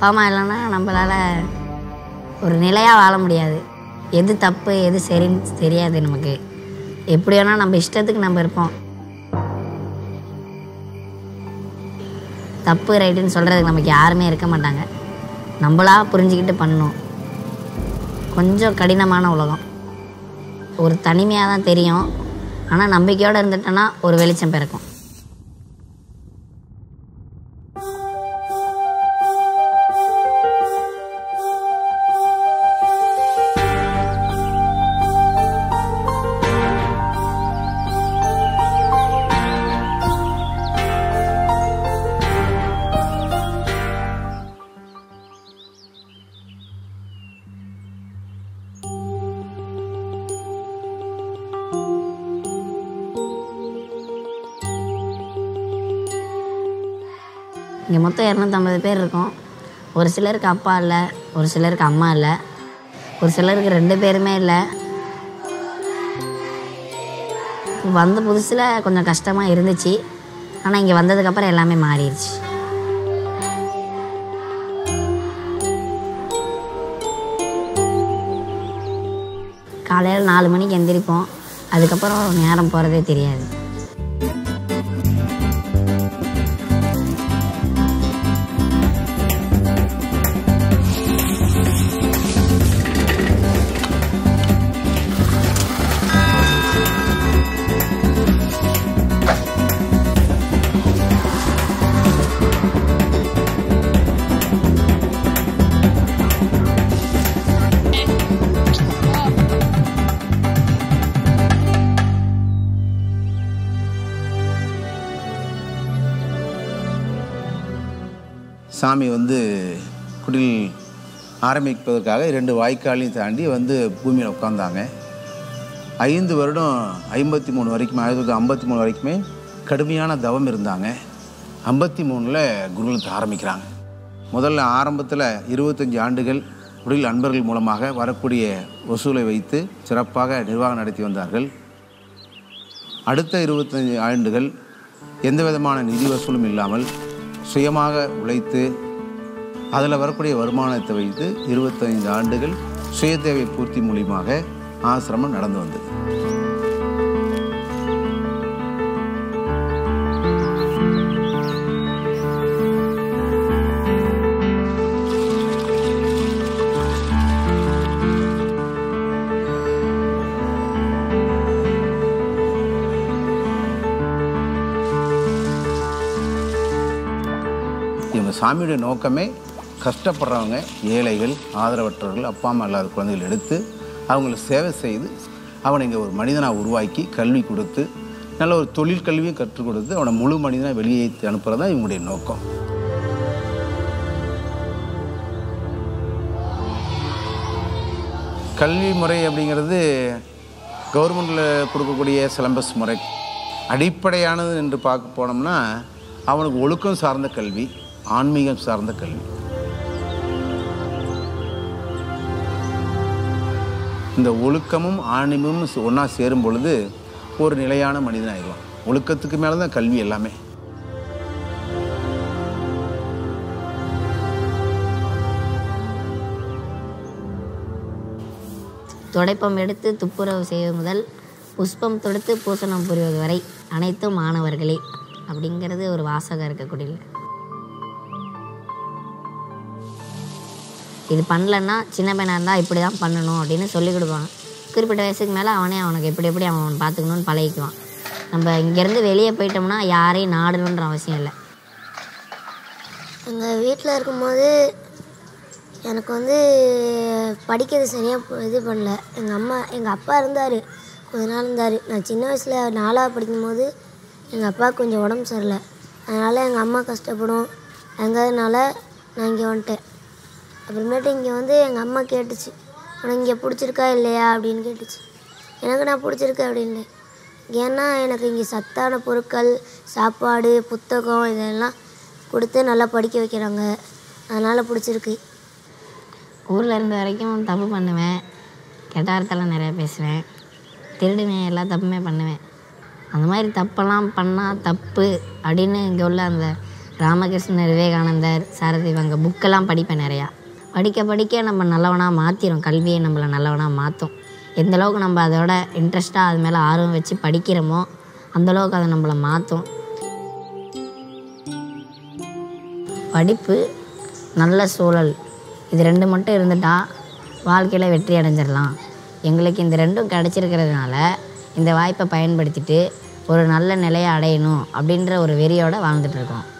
அப்பா அம்மா இல்லைன்னா நம்மளால் ஒரு நிலையாக வாழ முடியாது எது தப்பு எது சரின்னு தெரியாது நமக்கு எப்படி வேணால் நம்ம இஷ்டத்துக்கு நம்ம இருப்போம் தப்பு ரைட்டுன்னு சொல்கிறதுக்கு நமக்கு யாருமே இருக்க மாட்டாங்க நம்மளா புரிஞ்சுக்கிட்டு பண்ணணும் கொஞ்சம் கடினமான உலகம் ஒரு தனிமையாக தான் தெரியும் ஆனால் நம்பிக்கையோடு இருந்துட்டோன்னா ஒரு வெளிச்சம் பிறக்கும் இங்கே மொத்தம் இரநூத்தம்பது பேர் இருக்கோம் ஒரு சிலருக்கு அப்பா இல்லை ஒரு சிலருக்கு அம்மா இல்லை ஒரு சிலருக்கு ரெண்டு பேருமே இல்லை வந்த புதுசில் கொஞ்சம் கஷ்டமாக இருந்துச்சு ஆனால் இங்கே வந்ததுக்கப்புறம் எல்லாமே மாறிடுச்சு காலையில் நாலு மணிக்கு எந்திரிப்போம் அதுக்கப்புறம் நேரம் போகிறதே தெரியாது சாமி வந்து குடில் ஆரம்பிப்பதற்காக இரண்டு வாய்க்காலையும் தாண்டி வந்து பூமியில் உட்காந்தாங்க ஐந்து வருடம் ஐம்பத்தி மூணு வரைக்கும் ஆயிரத்தி தொள்ளாயிரத்தி ஐம்பத்தி மூணு வரைக்குமே கடுமையான தவம் இருந்தாங்க ஐம்பத்தி மூணில் குருகுலத்தை ஆரம்பிக்கிறாங்க முதல்ல ஆரம்பத்தில் இருபத்தஞ்சி ஆண்டுகள் குடில் அன்பர்கள் மூலமாக வரக்கூடிய வசூலை வைத்து சிறப்பாக நிர்வாகம் நடத்தி வந்தார்கள் அடுத்த இருபத்தஞ்சு ஆண்டுகள் எந்த விதமான நிதி வசூலும் இல்லாமல் சுயமாக உழைத்து அதில் வரக்கூடிய வருமானத்தை வைத்து இருபத்தைந்து ஆண்டுகள் சுய தேவை பூர்த்தி மூலியமாக ஆசிரமம் நடந்து வந்தது இவங்க சாமியுடைய நோக்கமே கஷ்டப்படுறவங்க ஏழைகள் ஆதரவற்றவர்கள் அப்பா அம்மா இல்லாத குழந்தைகள் எடுத்து அவங்கள சேவை செய்து அவனை இங்கே ஒரு மனிதனாக உருவாக்கி கல்வி கொடுத்து நல்ல ஒரு தொழில் கல்வியும் கற்றுக் கொடுத்து அவனை முழு மனிதனாக வெளியேற்றி அனுப்புறது தான் இவங்களுடைய நோக்கம் கல்வி முறை அப்படிங்கிறது கவர்மெண்டில் கொடுக்கக்கூடிய சிலம்பஸ் முறை அடிப்படையானது என்று பார்க்க போனோம்னா அவனுக்கு ஒழுக்கம் சார்ந்த கல்வி ஆன்மீகம் சார்ந்த கல்வி இந்த ஒழுக்கமும் ஆன்மீகமும் ஒன்றா சேரும் பொழுது ஒரு நிலையான மனிதனாகிடுவான் ஒழுக்கத்துக்கு மேலே தான் கல்வி எல்லாமே துடைப்பம் எடுத்து துப்புரவு செய்வது முதல் புஷ்பம் தொடுத்து பூசணம் புரிவது வரை அனைத்தும் மாணவர்களே அப்படிங்கிறது ஒரு வாசகம் இருக்கக்கூடிய இது பண்ணலன்னா சின்ன பையனாக இருந்தால் இப்படி தான் பண்ணணும் அப்படின்னு சொல்லிக் கொடுப்பாங்க குறிப்பிட்ட வயசுக்கு மேலே அவனே அவனுக்கு எப்படி எப்படி அவன் பார்த்துக்கணும்னு பழகிக்குவான் நம்ம இங்கேருந்து வெளியே போயிட்டோம்னா யாரையும் நாடணுன்ற அவசியம் இல்லை எங்கள் வீட்டில் இருக்கும்போது எனக்கு வந்து படிக்கிறது சரியாக இது பண்ணல எங்கள் அம்மா எங்கள் அப்பா இருந்தார் கொஞ்ச நாள் இருந்தார் நான் சின்ன வயசில் நாலாவது படிக்கும்போது எங்கள் அப்பா கொஞ்சம் உடம்பு சரியில்லை அதனால் எங்கள் அம்மா கஷ்டப்படும் எங்கிறதுனால நான் இங்கே வந்துட்டேன் அப்புறமேட்டு இங்கே வந்து எங்கள் அம்மா கேட்டுச்சு உனக்கு இங்கே பிடிச்சிருக்கா இல்லையா அப்படின்னு கேட்டுச்சு எனக்கு நான் பிடிச்சிருக்கு அப்படின்னு ஏன்னா எனக்கு இங்கே சத்தான பொருட்கள் சாப்பாடு புத்தகம் இதெல்லாம் கொடுத்து நல்லா படிக்க வைக்கிறாங்க அதனால் பிடிச்சிருக்கு ஊரில் இருந்த வரைக்கும் தப்பு பண்ணுவேன் கெட்ட வார்த்தைலாம் நிறையா பேசுவேன் திருடுவேன் எல்லா தப்புமே பண்ணுவேன் அந்த மாதிரி தப்பெல்லாம் பண்ணால் தப்பு அப்படின்னு இங்கே உள்ள அந்த ராமகிருஷ்ணர் விவேகானந்தர் சாரதி இவங்க புக்கெல்லாம் படிப்பேன் நிறையா படிக்க படிக்க நம்ம நல்லவனாக மாற்றிடும் கல்வியை நம்மளை நல்லவனாக மாற்றும் எந்த அளவுக்கு நம்ம அதோட இன்ட்ரெஸ்ட்டாக அது மேலே ஆர்வம் வச்சு படிக்கிறோமோ அந்தளவுக்கு அதை நம்மளை மாற்றும் படிப்பு நல்ல சூழல் இது ரெண்டு மட்டும் இருந்துட்டா வாழ்க்கையில் வெற்றி அடைஞ்சிடலாம் எங்களுக்கு இந்த ரெண்டும் கிடச்சிருக்கிறதுனால இந்த வாய்ப்பை பயன்படுத்திட்டு ஒரு நல்ல நிலையை அடையணும் அப்படின்ற ஒரு வெறியோடு வாழ்ந்துட்டு இருக்கோம்